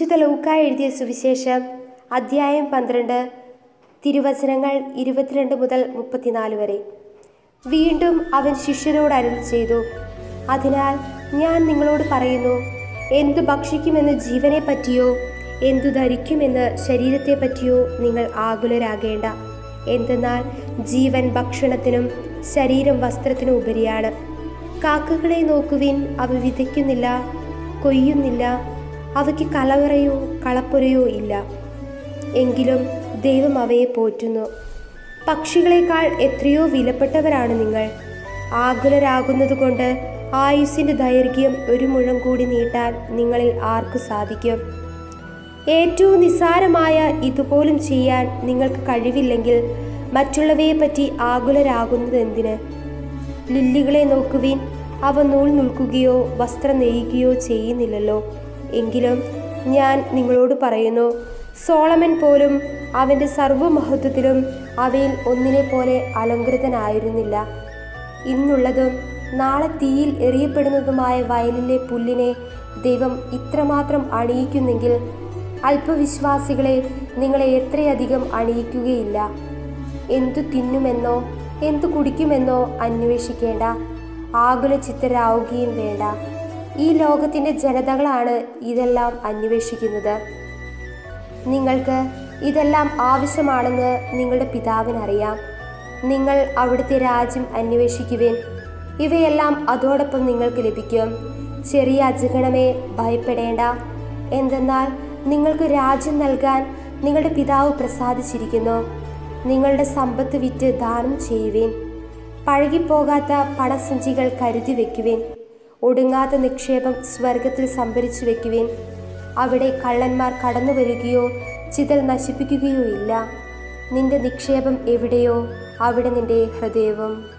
വിശുദ്ധ ലൂക്ക എഴുതിയ സുവിശേഷം അദ്ധ്യായം പന്ത്രണ്ട് തിരുവചനങ്ങൾ ഇരുപത്തിരണ്ട് മുതൽ മുപ്പത്തിനാല് വരെ വീണ്ടും അവൻ ശിഷ്യരോട് അരുൾ ചെയ്തു അതിനാൽ ഞാൻ നിങ്ങളോട് പറയുന്നു എന്തു ഭക്ഷിക്കുമെന്ന് ജീവനെ പറ്റിയോ എന്തു ധരിക്കുമെന്ന് ശരീരത്തെ പറ്റിയോ നിങ്ങൾ ആകുലരാകേണ്ട എന്തെന്നാൽ ജീവൻ ഭക്ഷണത്തിനും ശരീരം വസ്ത്രത്തിനും ഉപരിയാണ് കാക്കകളെ നോക്കുവിൻ അവ വിതയ്ക്കുന്നില്ല കൊയ്യുന്നില്ല അവയ്ക്ക് കലവറയോ കളപ്പുരയോ ഇല്ല എങ്കിലും ദൈവം അവയെ പോറ്റുന്നു പക്ഷികളെക്കാൾ എത്രയോ വിലപ്പെട്ടവരാണ് നിങ്ങൾ ആകുലരാകുന്നതുകൊണ്ട് ആയുസ്സിൻ്റെ ദൈർഘ്യം ഒരു മുഴം കൂടി നീട്ടാൻ നിങ്ങളിൽ ആർക്കു സാധിക്കും ഏറ്റവും നിസ്സാരമായ ഇതുപോലും ചെയ്യാൻ നിങ്ങൾക്ക് കഴിവില്ലെങ്കിൽ മറ്റുള്ളവയെപ്പറ്റി ആകുലരാകുന്നത് എന്തിന് ലില്ലികളെ നോക്കുവിൻ അവ നൂൽ നിൽക്കുകയോ വസ്ത്രം നെയ്യുകയോ ചെയ്യുന്നില്ലല്ലോ എങ്കിലും ഞാൻ നിങ്ങളോട് പറയുന്നു സോളമൻ പോലും അവൻ്റെ സർവ്വമഹത്വത്തിലും അവയിൽ ഒന്നിനെ പോലെ അലങ്കൃതനായിരുന്നില്ല ഇന്നുള്ളതും നാളെ തീയിൽ എറിയപ്പെടുന്നതുമായ വയലിലെ പുല്ലിനെ ദൈവം ഇത്രമാത്രം അണിയിക്കുന്നെങ്കിൽ അല്പവിശ്വാസികളെ നിങ്ങളെ എത്രയധികം അണിയിക്കുകയില്ല എന്തു തിന്നുമെന്നോ എന്തു കുടിക്കുമെന്നോ അന്വേഷിക്കേണ്ട ആകുല ചിത്തരാവുകയും വേണ്ട ഈ ലോകത്തിൻ്റെ ജനതകളാണ് ഇതെല്ലാം അന്വേഷിക്കുന്നത് നിങ്ങൾക്ക് ഇതെല്ലാം ആവശ്യമാണെന്ന് നിങ്ങളുടെ പിതാവിനറിയാം നിങ്ങൾ അവിടുത്തെ രാജ്യം അന്വേഷിക്കുവിൻ ഇവയെല്ലാം അതോടൊപ്പം നിങ്ങൾക്ക് ലഭിക്കും ചെറിയ അജഗണമേ ഭയപ്പെടേണ്ട എന്തെന്നാൽ നിങ്ങൾക്ക് രാജ്യം നൽകാൻ നിങ്ങളുടെ പിതാവ് പ്രസാദിച്ചിരിക്കുന്നു നിങ്ങളുടെ സമ്പത്ത് വിറ്റ് ദാനം ചെയ്യുവിൻ പഴകിപ്പോകാത്ത പണസഞ്ചികൾ കരുതി വെക്കുവിൻ ഒടുങ്ങാത്ത നിക്ഷേപം സ്വർഗത്തിൽ സംഭരിച്ചു വെക്കുവിൻ അവിടെ കള്ളന്മാർ കടന്നു വരികയോ ചിതൽ നശിപ്പിക്കുകയോ ഇല്ല നിന്റെ നിക്ഷേപം എവിടെയോ അവിടെ നിന്റെ ഹൃദയവും